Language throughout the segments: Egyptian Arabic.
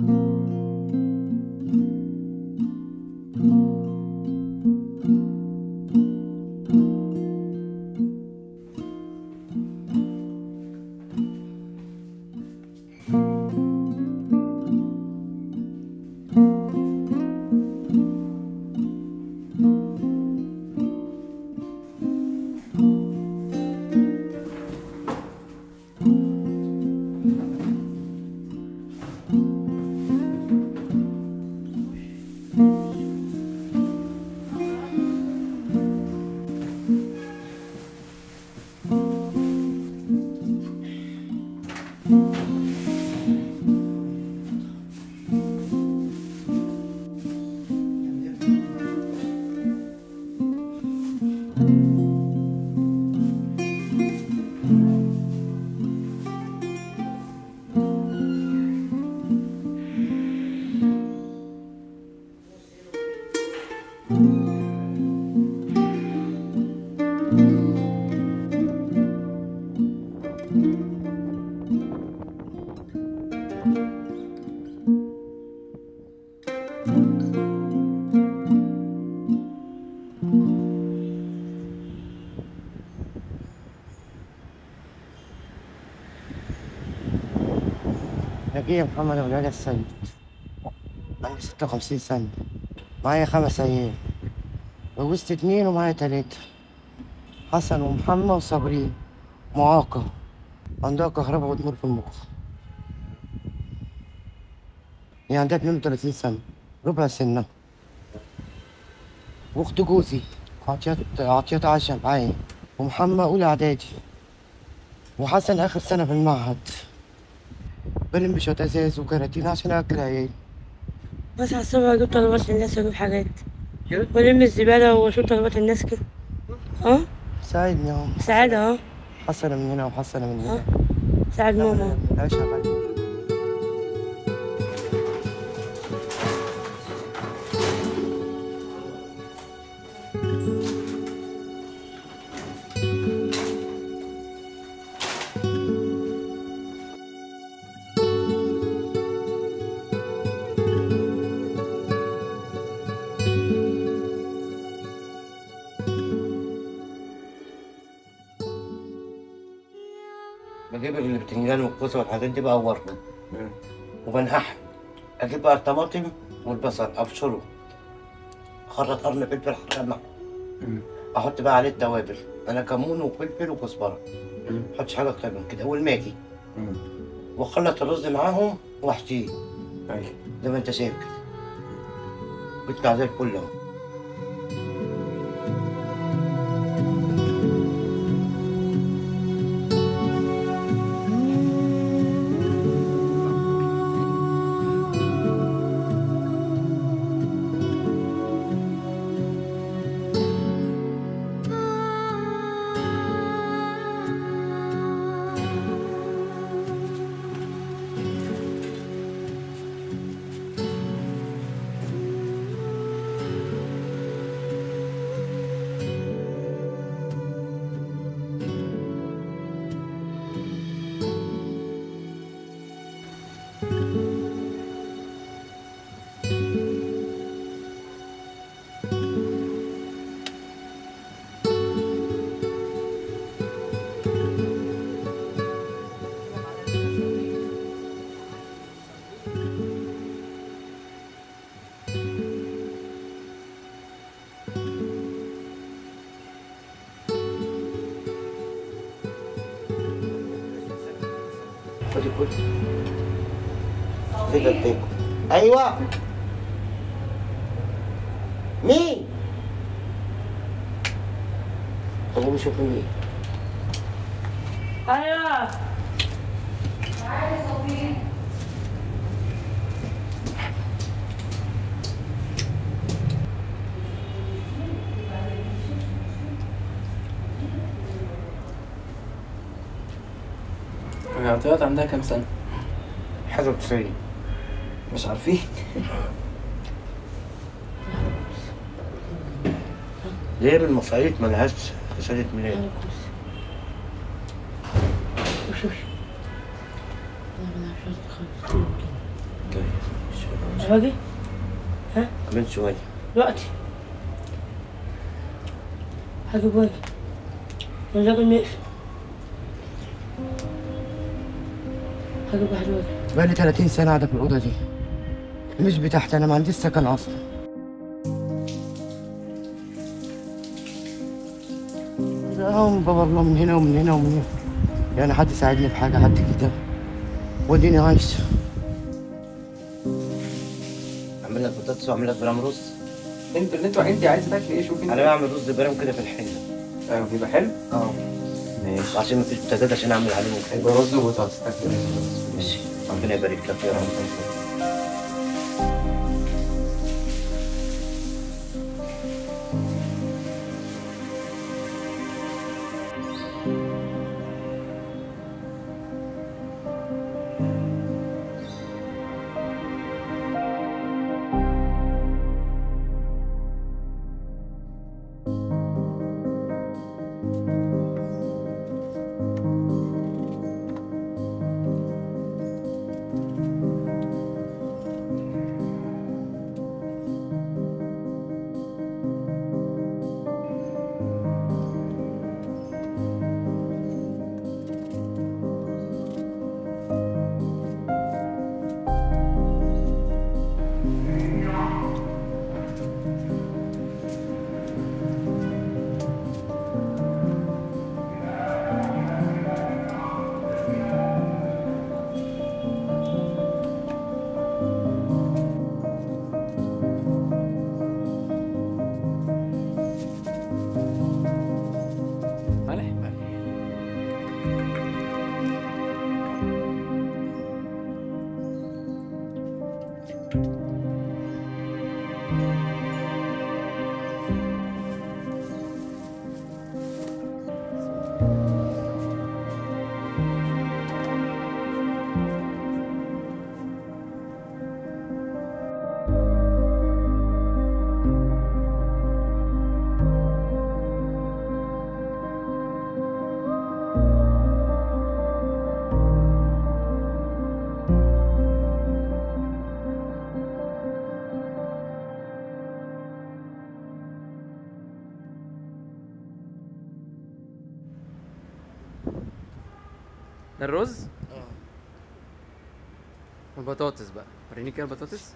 نجيب محمد أبو العلا السيد عندي ستة وخمسين سنة معايا خمس أيام جوزت اتنين ومعايا تلاتة حسن ومحمد وصابرين معاقة عندها كهرباء ودمور في المخ هي عندها اتنين وتلاتين سنة ربع سنة وأخت جوزي عطيات عطيات عايشة معايا ومحمد أولى إعدادي وحسن آخر سنة في المعهد بلم بشوية ازاز وكراتين عشان اكل عيالي بصحى الصبح اجيب طلبات للناس واجيب حاجات والم الزبالة واشوف طلبات الناس كده اه ساعدني اهو سعادة اه حسنة من هنا وحسنة من هنا اه ساعد ماما العيش غالي بجيب البتنجان والكوسة والحاجات دي بقورهم وبنقعهم اجيب بقى الطماطم والبصل ابشره اخرط قرن فلفل حراق معه احط بقى عليه التوابل انا كمون وفلفل وكزبره ما احطش حاجه اكتر من كده والماجي واخلط الرز معاهم واحشيه زي ما انت شايف كده بيطلع زي الفل اهو خدي كل كده تاكل ايوه مين؟ طب قومي شوفي مين ايوه عطيات عندها كام سنة؟ حاجه بتسري مش عارفين ليه من المصاريف ملهاش شهاده ميلاد وشوش انا عشان خالص طيب. واجي من شويه دلوقتي هجيب واجي الراجل مقفل هجيب واحد واجي بقالي 30 سنه قاعده في الاوضه دي مش بتاعتي انا ما عنديش سكن اصلا هم ببرنا من هنا ومن هنا ومن هنا يعني حد يساعدني في حاجه حد كده وديني عايش اعمل لك بطاطس واعمل لك برام رز انت اللي انتوا انت عايز تاكل ايه شوف انت انا بعمل رز برام كده في الحله آه، بيبقى حلو اه ماشي عشان ما فيش بتاتات عشان اعمل عليهم حلو يبقى رز وبطاطس تاكل ايه ماشي ربنا يبارك لك يا رب ملح ده الرز والبطاطس بقى وريني كده البطاطس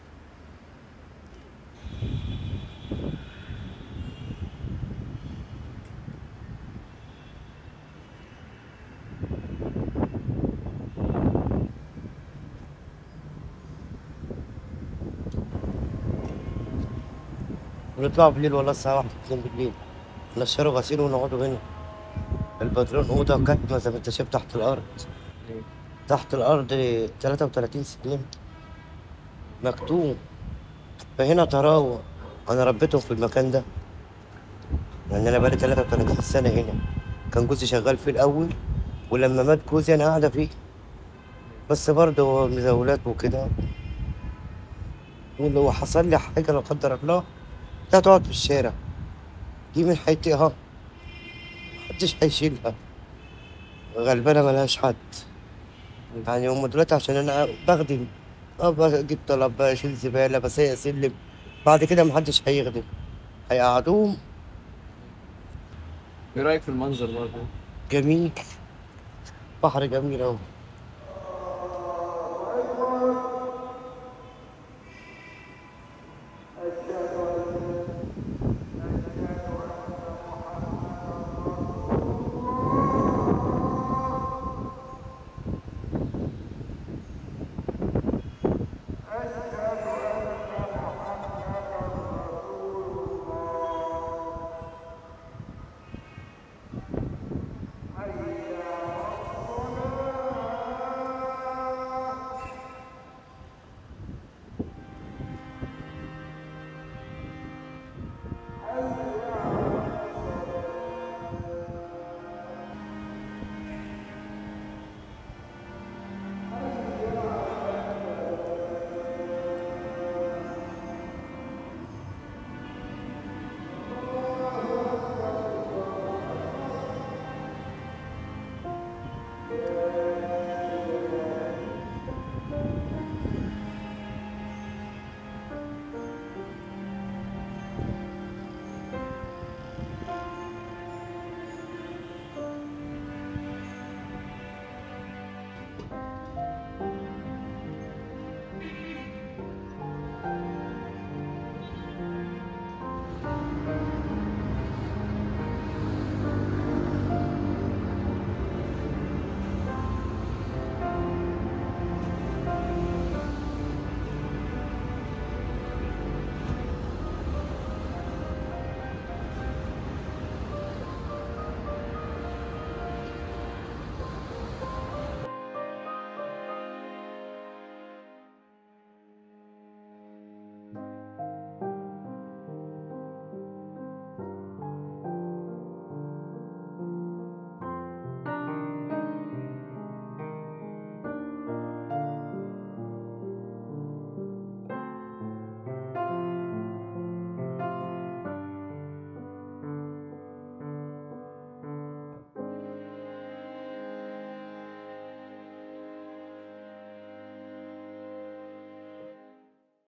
ونطلعوا بالليل والله الساعة واحدة اتنين بالليل نشروا غسيل ونقعدوا هنا البدرون أوضة كاتمة زي ما أنت شايف تحت الأرض تحت الأرض 33 سلم مكتوم فهنا طراوة أنا ربيتهم في المكان ده يعني أنا بقالي 33 سنة هنا كان جوزي شغال فيه الأول ولما مات جوزي أنا قاعدة فيه بس برضه مزاولات وكده ولو حصل لي حاجة لا قدر الله لا تقعد في الشارع دي من حياتها محدش هيشيلها غلبانة ملهاش حد يعني هم دلوقتي عشان انا بخدم اه بجيب طلب بشيل زبالة بسيق سلم بعد كده محدش هيخدم هيقعدوهم ايه رايك في المنظر برضه جميل بحر جميل اهو